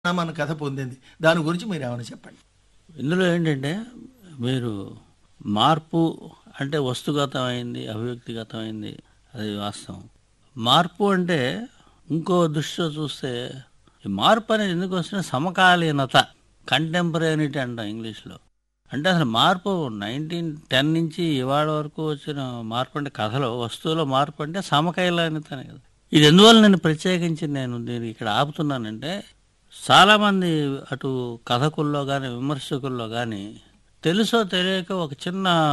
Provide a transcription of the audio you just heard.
మన కథ పొందింది దాని గురించి మీరు ఏమైనా చెప్పండి ఇందులో ఏంటంటే మీరు మార్పు అంటే వస్తుగతమైంది అభివ్యక్తిగతమైంది అది వాస్తవం మార్పు అంటే ఇంకో దృష్టిలో చూస్తే ఈ మార్పు అనేది ఎందుకు వస్తున్న సమకాలీనత కంటెంపరీనిటీ అంటాం ఇంగ్లీష్లో అంటే అసలు మార్పు నైన్టీన్ టెన్ నుంచి ఇవాళ వరకు వచ్చిన మార్పు అంటే కథలో వస్తువులో మార్పు అంటే సమకాలీనతనే కదా ఇది ఎందువల్ల నేను ప్రత్యేకించి నేను దీన్ని ఇక్కడ ఆపుతున్నానంటే చాలామంది అటు కథకుల్లో కానీ విమర్శకుల్లో కానీ తెలుసో తెలియక ఒక చిన్న